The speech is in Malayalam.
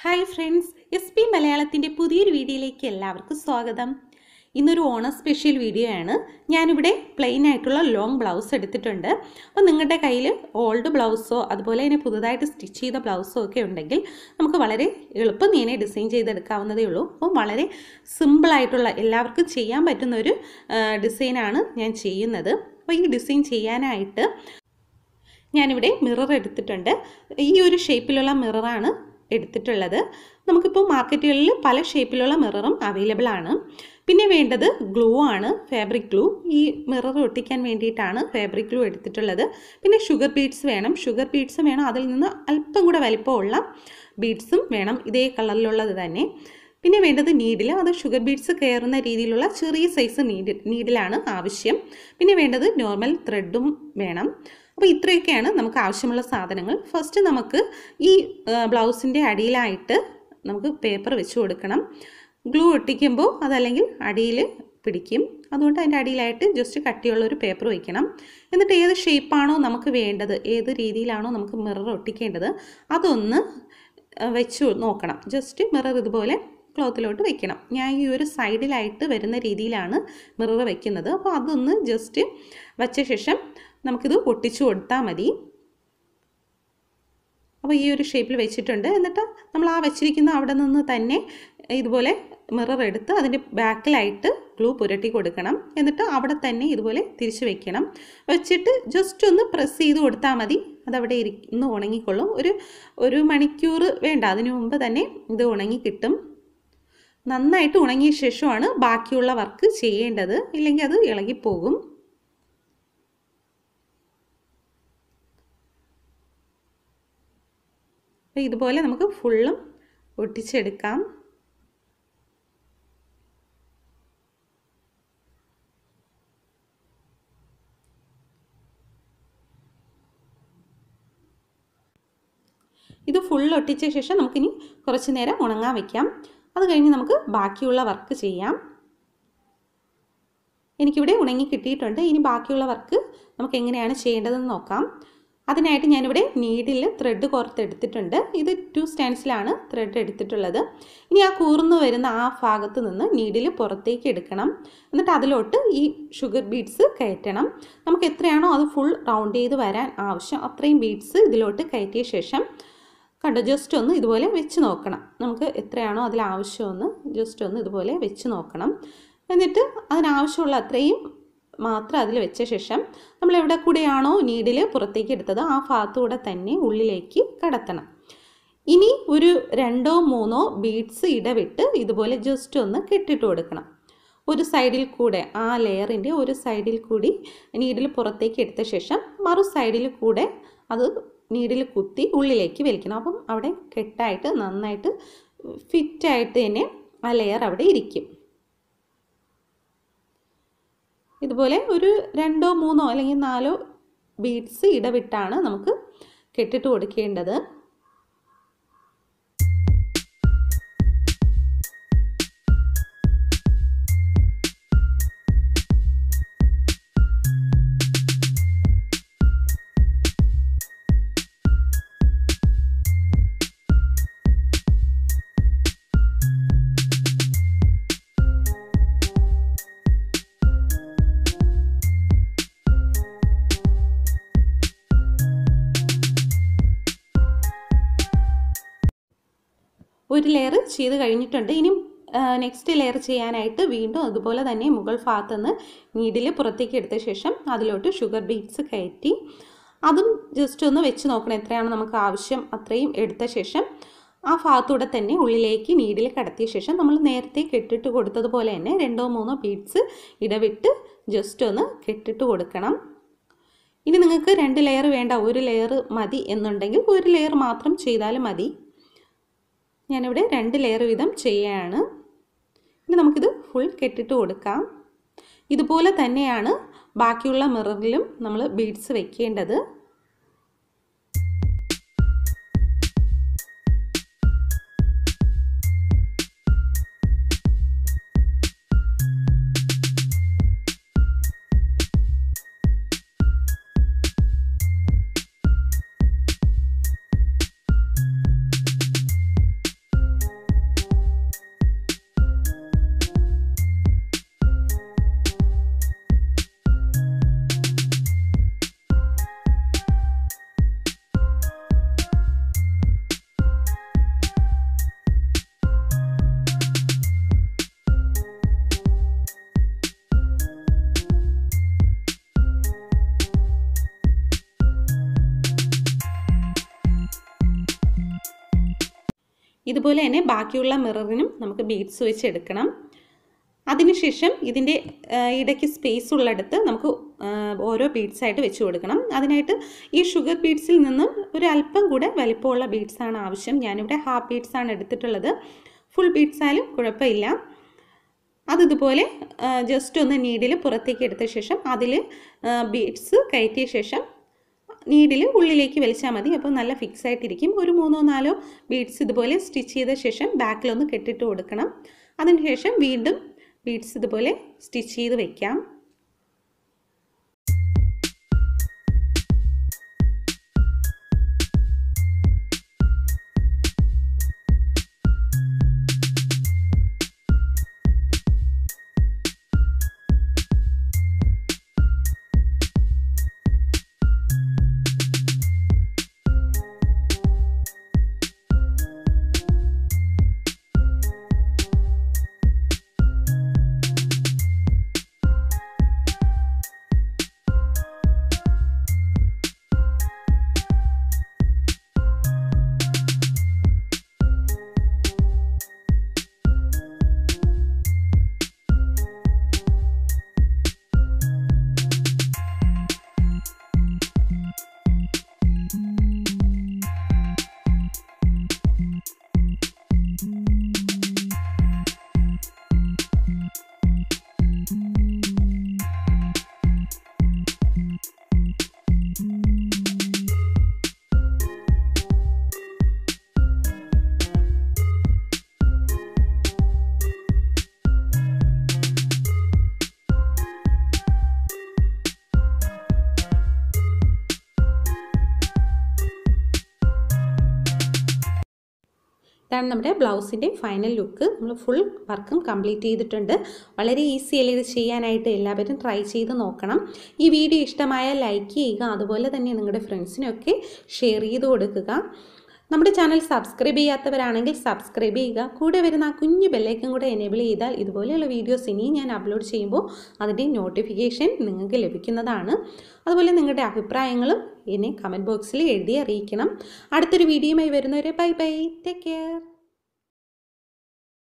ഹായ് ഫ്രണ്ട്സ് എസ് പി മലയാളത്തിൻ്റെ പുതിയൊരു വീഡിയോയിലേക്ക് എല്ലാവർക്കും സ്വാഗതം ഇന്നൊരു ഓണം സ്പെഷ്യൽ വീഡിയോ ആണ് ഞാനിവിടെ പ്ലെയിൻ ആയിട്ടുള്ള ലോങ് ബ്ലൗസ് എടുത്തിട്ടുണ്ട് അപ്പോൾ നിങ്ങളുടെ കയ്യിൽ ഓൾഡ് ബ്ലൗസോ അതുപോലെ തന്നെ പുതുതായിട്ട് സ്റ്റിച്ച് ചെയ്ത ബ്ലൗസോ ഒക്കെ ഉണ്ടെങ്കിൽ നമുക്ക് വളരെ എളുപ്പം നീനെ ഡിസൈൻ ചെയ്തെടുക്കാവുന്നതേ ഉള്ളൂ അപ്പം വളരെ സിമ്പിളായിട്ടുള്ള എല്ലാവർക്കും ചെയ്യാൻ പറ്റുന്ന ഒരു ഡിസൈനാണ് ഞാൻ ചെയ്യുന്നത് അപ്പോൾ ഈ ഡിസൈൻ ചെയ്യാനായിട്ട് ഞാനിവിടെ മിറർ എടുത്തിട്ടുണ്ട് ഈ ഒരു ഷേപ്പിലുള്ള മിററാണ് എടുത്തിട്ടുള്ളത് നമുക്കിപ്പോൾ മാർക്കറ്റുകളിൽ പല ഷേപ്പിലുള്ള മിററും അവൈലബിൾ ആണ് പിന്നെ വേണ്ടത് ഗ്ലൂ ആണ് ഫാബ്രിക് ഗ്ലൂ ഈ മിറർ ഒട്ടിക്കാൻ വേണ്ടിയിട്ടാണ് ഫാബ്രിക് ഗ്ലൂ എടുത്തിട്ടുള്ളത് പിന്നെ ഷുഗർ ബീഡ്സ് വേണം ഷുഗർ ബീഡ്സും വേണം അതിൽ നിന്ന് അല്പം കൂടെ വലിപ്പമുള്ള ബീഡ്സും വേണം ഇതേ കളറിലുള്ളത് തന്നെ പിന്നെ വേണ്ടത് നീഡിൽ അത് ഷുഗർ ബീഡ്സ് കയറുന്ന രീതിയിലുള്ള ചെറിയ സൈസ് നീഡിൽ നീഡിലാണ് ആവശ്യം പിന്നെ വേണ്ടത് നോർമൽ ത്രെഡും വേണം അപ്പോൾ ഇത്രയൊക്കെയാണ് നമുക്ക് ആവശ്യമുള്ള സാധനങ്ങൾ ഫസ്റ്റ് നമുക്ക് ഈ ബ്ലൗസിൻ്റെ അടിയിലായിട്ട് നമുക്ക് പേപ്പർ വെച്ച് കൊടുക്കണം ഗ്ലൂ ഒട്ടിക്കുമ്പോൾ അതല്ലെങ്കിൽ അടിയിൽ പിടിക്കും അതുകൊണ്ട് അതിൻ്റെ അടിയിലായിട്ട് ജസ്റ്റ് കട്ടിയുള്ള ഒരു പേപ്പർ വയ്ക്കണം എന്നിട്ട് ഏത് ഷേപ്പാണോ നമുക്ക് വേണ്ടത് ഏത് രീതിയിലാണോ നമുക്ക് മിറർ ഒട്ടിക്കേണ്ടത് അതൊന്ന് വെച്ച് നോക്കണം ജസ്റ്റ് മിറർ ഇതുപോലെ ക്ലോത്തിലോട്ട് വെക്കണം ഞാൻ ഈ ഒരു സൈഡിലായിട്ട് വരുന്ന രീതിയിലാണ് മിറർ വെക്കുന്നത് അപ്പോൾ അതൊന്ന് ജസ്റ്റ് വച്ച ശേഷം നമുക്കിത് ഒട്ടിച്ചു കൊടുത്താൽ മതി അപ്പോൾ ഈ ഒരു ഷേപ്പിൽ വെച്ചിട്ടുണ്ട് എന്നിട്ട് നമ്മൾ ആ വെച്ചിരിക്കുന്ന അവിടെ നിന്ന് തന്നെ ഇതുപോലെ മിറർ എടുത്ത് അതിൻ്റെ ബാക്കിലായിട്ട് ഗ്ലൂ പുരട്ടി കൊടുക്കണം എന്നിട്ട് അവിടെ തന്നെ ഇതുപോലെ തിരിച്ച് വെക്കണം വെച്ചിട്ട് ജസ്റ്റ് ഒന്ന് പ്രസ് ചെയ്ത് കൊടുത്താൽ മതി അതവിടെ ഇരിന്ന് ഉണങ്ങിക്കൊള്ളും ഒരു ഒരു മണിക്കൂർ വേണ്ട അതിനു മുമ്പ് തന്നെ ഇത് ഉണങ്ങി കിട്ടും നന്നായിട്ട് ഉണങ്ങിയ ശേഷമാണ് ബാക്കിയുള്ള വർക്ക് ചെയ്യേണ്ടത് ഇല്ലെങ്കിൽ അത് ഇളകിപ്പോകും അപ്പോൾ ഇതുപോലെ നമുക്ക് ഫുള്ളും ഒട്ടിച്ചെടുക്കാം ഇത് ഫുൾ ഒട്ടിച്ച ശേഷം നമുക്കിനി കുറച്ച് നേരം ഉണങ്ങാൻ വയ്ക്കാം അത് കഴിഞ്ഞ് നമുക്ക് ബാക്കിയുള്ള വർക്ക് ചെയ്യാം എനിക്കിവിടെ ഉണങ്ങി കിട്ടിയിട്ടുണ്ട് ഇനി ബാക്കിയുള്ള വർക്ക് നമുക്ക് എങ്ങനെയാണ് ചെയ്യേണ്ടതെന്ന് നോക്കാം അതിനായിട്ട് ഞാനിവിടെ നീഡിൽ ത്രെഡ് കോർത്തെടുത്തിട്ടുണ്ട് ഇത് ടു സ്റ്റാൻഡ്സിലാണ് ത്രെഡ് എടുത്തിട്ടുള്ളത് ഇനി ആ കൂർന്നു വരുന്ന ആ ഭാഗത്ത് നിന്ന് നീഡിൽ പുറത്തേക്ക് എടുക്കണം എന്നിട്ട് അതിലോട്ട് ഈ ഷുഗർ ബീഡ്സ് കയറ്റണം നമുക്ക് എത്രയാണോ അത് ഫുൾ റൗണ്ട് ചെയ്ത് വരാൻ ആവശ്യം അത്രയും ബീഡ്സ് ഇതിലോട്ട് കയറ്റിയ ശേഷം കണ്ടോ ജസ്റ്റ് ഒന്ന് ഇതുപോലെ വെച്ച് നോക്കണം നമുക്ക് എത്രയാണോ അതിൽ ആവശ്യമെന്ന് ജസ്റ്റ് ഒന്ന് ഇതുപോലെ വെച്ച് നോക്കണം എന്നിട്ട് അതിനാവശ്യമുള്ള അത്രയും മാത്രം അതിൽ വെച്ച ശേഷം നമ്മൾ എവിടെ കൂടെയാണോ നീഡിൽ പുറത്തേക്ക് എടുത്തത് ആ ഭാഗത്തൂടെ തന്നെ ഉള്ളിലേക്ക് കടത്തണം ഇനി ഒരു രണ്ടോ മൂന്നോ ബീഡ്സ് ഇടവിട്ട് ഇതുപോലെ ജസ്റ്റ് ഒന്ന് കെട്ടിട്ട് കൊടുക്കണം ഒരു സൈഡിൽ കൂടെ ആ ലെയറിൻ്റെ ഒരു സൈഡിൽ കൂടി നീഡിൽ പുറത്തേക്ക് എടുത്ത ശേഷം മറു സൈഡിൽ കൂടെ അത് നീഡിൽ കുത്തി ഉള്ളിലേക്ക് വലിക്കണം അപ്പം അവിടെ കെട്ടായിട്ട് നന്നായിട്ട് ഫിറ്റായിട്ട് തന്നെ ആ ലെയർ അവിടെ ഇരിക്കും ഇതുപോലെ ഒരു രണ്ടോ മൂന്നോ അല്ലെങ്കിൽ നാലോ ബീഡ്സ് ഇടവിട്ടാണ് നമുക്ക് കെട്ടിട്ട് കൊടുക്കേണ്ടത് ഒരു ലെയർ ചെയ്ത് കഴിഞ്ഞിട്ടുണ്ട് ഇനി നെക്സ്റ്റ് ലെയർ ചെയ്യാനായിട്ട് വീണ്ടും അതുപോലെ തന്നെ മുകൾ ഭാഗത്തുനിന്ന് നീഡിൽ പുറത്തേക്ക് എടുത്ത ശേഷം അതിലോട്ട് ഷുഗർ ബീഡ്സ് കയറ്റി അതും ജസ്റ്റ് ഒന്ന് വെച്ച് നോക്കണം എത്രയാണ് നമുക്ക് ആവശ്യം അത്രയും എടുത്ത ശേഷം ആ ഭാഗത്തൂടെ തന്നെ ഉള്ളിലേക്ക് നീഡിൽ കടത്തിയ ശേഷം നമ്മൾ നേരത്തെ കെട്ടിട്ട് കൊടുത്തതുപോലെ തന്നെ രണ്ടോ മൂന്നോ ബീഡ്സ് ഇടവിട്ട് ജസ്റ്റ് ഒന്ന് കെട്ടിട്ട് കൊടുക്കണം ഇനി നിങ്ങൾക്ക് രണ്ട് ലെയർ വേണ്ട ഒരു ലെയർ മതി എന്നുണ്ടെങ്കിൽ ഒരു ലെയർ മാത്രം ചെയ്താലും മതി ഞാനിവിടെ രണ്ട് ലെയർ വീതം ചെയ്യുകയാണ് ഇനി നമുക്കിത് ഫുൾ കെട്ടിട്ട് കൊടുക്കാം ഇതുപോലെ തന്നെയാണ് ബാക്കിയുള്ള മിററിലും നമ്മൾ ബീഡ്സ് വെക്കേണ്ടത് ഇതുപോലെ തന്നെ ബാക്കിയുള്ള മിററിനും നമുക്ക് ബീഡ്സ് വെച്ച് എടുക്കണം അതിനുശേഷം ഇതിൻ്റെ ഇടയ്ക്ക് സ്പേസ് ഉള്ളിടത്ത് നമുക്ക് ഓരോ ബീഡ്സ് ആയിട്ട് വെച്ച് കൊടുക്കണം അതിനായിട്ട് ഈ ഷുഗർ ബീഡ്സിൽ നിന്നും ഒരു അല്പം കൂടെ വലിപ്പമുള്ള ബീഡ്സ് ആണ് ആവശ്യം ഞാനിവിടെ ഹാഫ് ബീഡ്സ് ആണ് എടുത്തിട്ടുള്ളത് ഫുൾ ബീഡ്സ് ആയാലും കുഴപ്പമില്ല അതിതുപോലെ ജസ്റ്റ് ഒന്ന് നീഡിൽ പുറത്തേക്ക് എടുത്ത ശേഷം അതിൽ ബീഡ്സ് കയറ്റിയ ശേഷം നീഡിൽ ഉള്ളിലേക്ക് വലിച്ചാൽ മതി അപ്പോൾ നല്ല ഫിക്സ് ആയിട്ടിരിക്കും ഒരു മൂന്നോ നാലോ ബീഡ്സ് ഇതുപോലെ സ്റ്റിച്ച് ചെയ്ത ശേഷം ബാക്കിലൊന്ന് കെട്ടിട്ട് കൊടുക്കണം അതിനുശേഷം വീണ്ടും ബീഡ്സ് ഇതുപോലെ സ്റ്റിച്ച് ചെയ്ത് വെക്കാം ഇതാണ് നമ്മുടെ ബ്ലൗസിൻ്റെ ഫൈനൽ ലുക്ക് നമ്മൾ ഫുൾ വർക്കും കംപ്ലീറ്റ് ചെയ്തിട്ടുണ്ട് വളരെ ഈസി അല്ലേ ഇത് ചെയ്യാനായിട്ട് എല്ലാവരും ട്രൈ ചെയ്ത് നോക്കണം ഈ വീഡിയോ ഇഷ്ടമായാൽ ലൈക്ക് ചെയ്യുക അതുപോലെ തന്നെ നിങ്ങളുടെ ഫ്രണ്ട്സിനൊക്കെ ഷെയർ ചെയ്ത് കൊടുക്കുക നമ്മുടെ ചാനൽ സബ്സ്ക്രൈബ് ചെയ്യാത്തവരാണെങ്കിൽ സബ്സ്ക്രൈബ് ചെയ്യുക കൂടെ വരുന്ന ആ കുഞ്ഞു ബെല്ലൈക്കൻ കൂടെ എനേബിൾ ചെയ്താൽ ഇതുപോലെയുള്ള വീഡിയോസ് ഇനിയും ഞാൻ അപ്ലോഡ് ചെയ്യുമ്പോൾ അതിൻ്റെ നോട്ടിഫിക്കേഷൻ നിങ്ങൾക്ക് ലഭിക്കുന്നതാണ് അതുപോലെ നിങ്ങളുടെ അഭിപ്രായങ്ങളും എന്നെ കമൻറ്റ് ബോക്സിൽ എഴുതി അറിയിക്കണം അടുത്തൊരു വീഡിയോയുമായി വരുന്നവരെ ബൈ ബൈ ടേക്ക് കെയർ